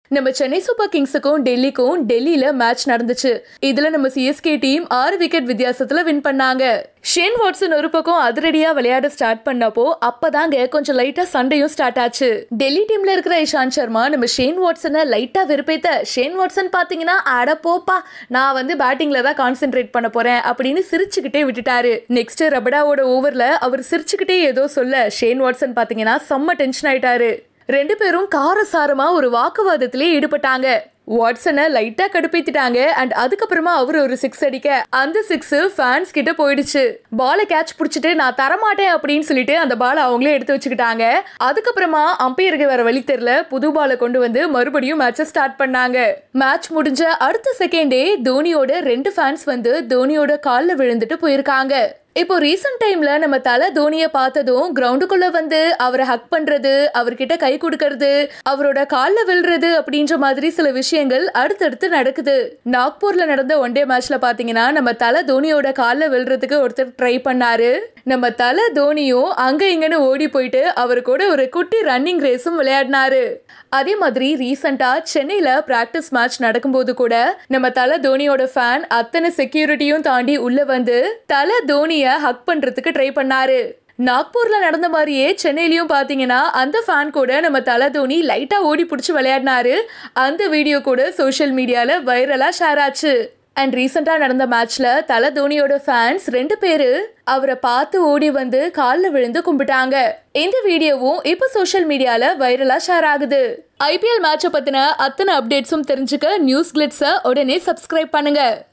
நம்ம சென்னை சூப்பர் கிங்ஸுக்கும் டெல்லிக்கும் டெல்லியில மேட்ச் நடந்துச்சு இதுல நம்ம சிஎஸ்கே டீம் ஆறு விக்கெட் வித்தியாசத்துல வின் பண்ணாங்க ஷேன் வாட்சன் ஒரு பக்கம் அதிரடியா விளையாட ஸ்டார்ட் பண்ணப்போ அப்பதாங்க கொஞ்சம் லைட்டா சண்டையும் ஸ்டார்ட் ஆச்சு டெல்லி டீம்ல இருக்கிற இஷாந்த் சர்மா நம்ம ஷேன் வாட்சனை லைட்டா வெறுப்பேத்த ஷேன் வாட்சன் பாத்தீங்கன்னா அட போப்பா நான் வந்து பேட்டிங்ல தான் கான்சென்ட்ரேட் பண்ண போறேன் அப்படின்னு சிரிச்சுக்கிட்டே விட்டுட்டாரு நெக்ஸ்ட் ரபடாவோட ஓவர்ல அவர் சிரிச்சுக்கிட்டே ஏதோ சொல்ல ஷேன் வாட்சன் பாத்தீங்கன்னா செம்ம டென்ஷன் ஆயிட்டாரு ரெண்டு பேரும் காரசாரமா ஒரு வாக்குவாதத்திலே ஈடுபட்டாங்க வாட்சனை லைட்டா கடுப்பேத்திட்டாங்க அண்ட் அதுக்கப்புறமா அவர் ஒரு சிக்ஸ் அடிக்க அந்த சிக்ஸ் ஃபேன்ஸ் கிட்ட போயிடுச்சு பாலை கேட்ச் பிடிச்சிட்டு நான் தரமாட்டேன் அப்படின்னு சொல்லிட்டு அந்த பாலை அவங்களே எடுத்து வச்சுக்கிட்டாங்க அதுக்கப்புறமா அம்பையருக்கு வேற வழி தெரியல புது பாலை கொண்டு வந்து மறுபடியும் மேட்சை ஸ்டார்ட் பண்ணாங்க மேட்ச் முடிஞ்ச அடுத்த செகண்டே தோனியோட ரெண்டு ஃபேன்ஸ் வந்து தோனியோட காலில் விழுந்துட்டு போயிருக்காங்க இப்போ ரீசெண்ட் டைம்ல நம்ம தலை தோனியை பார்த்ததும் கிரவுண்டுக்குள்ள வந்து அவரை ஹக் பண்றது அவர்கிட்ட கை கொடுக்கறது அவரோட காலில் விழுறது அப்படின்ற மாதிரி சில விஷயங்கள் அடுத்தடுத்து நடக்குது நாக்பூர்ல நடந்த ஒன் டே மேட்ச்ல பாத்தீங்கன்னா நம்ம தலை தோனியோட காலில் விழுறதுக்கு ஒருத்தர் ட்ரை பண்ணாரு நம்ம தலை தோனியும் அங்க இங்கன்னு ஓடி போயிட்டு அவரு கூட ஒரு குட்டி ரன்னிங் ரேஸும் விளையாடினாரு அதே மாதிரி ரீசெண்டா சென்னையில பிராக்டிஸ் மேட்ச் நடக்கும்போது கூட நம்ம தலை தோனியோட ஃபேன் அத்தனை செக்யூரிட்டியும் தாண்டி உள்ள வந்து தலை தோனிய ஹக் பண்றதுக்கு ட்ரை பண்ணாரு நாக்பூர்ல நடந்த மாதிரியே சென்னையிலயும் பாத்தீங்கன்னா அந்த ஃபேன் கூட நம்ம தலை தோனி லைட்டா ஓடி பிடிச்சி விளையாடினாரு அந்த வீடியோ கூட சோஷியல் மீடியால வைரலா ஷேர் ஆச்சு அண்ட் ரீசெண்டாக நடந்த மேட்ச்ல தலை தோனியோட ஃபேன்ஸ் ரெண்டு பேரு அவரை பார்த்து ஓடி வந்து காலில் விழுந்து கும்பிட்டாங்க இந்த வீடியோவும் இப்போ சோஷியல் மீடியால வைரலா ஷேர் ஆகுது ஐபிஎல் மேட்சை பத்தின அத்தனை அப்டேட்ஸும் தெரிஞ்சுக்க நியூஸ் கிளிட்ஸை உடனே சப்ஸ்கிரைப் பண்ணுங்க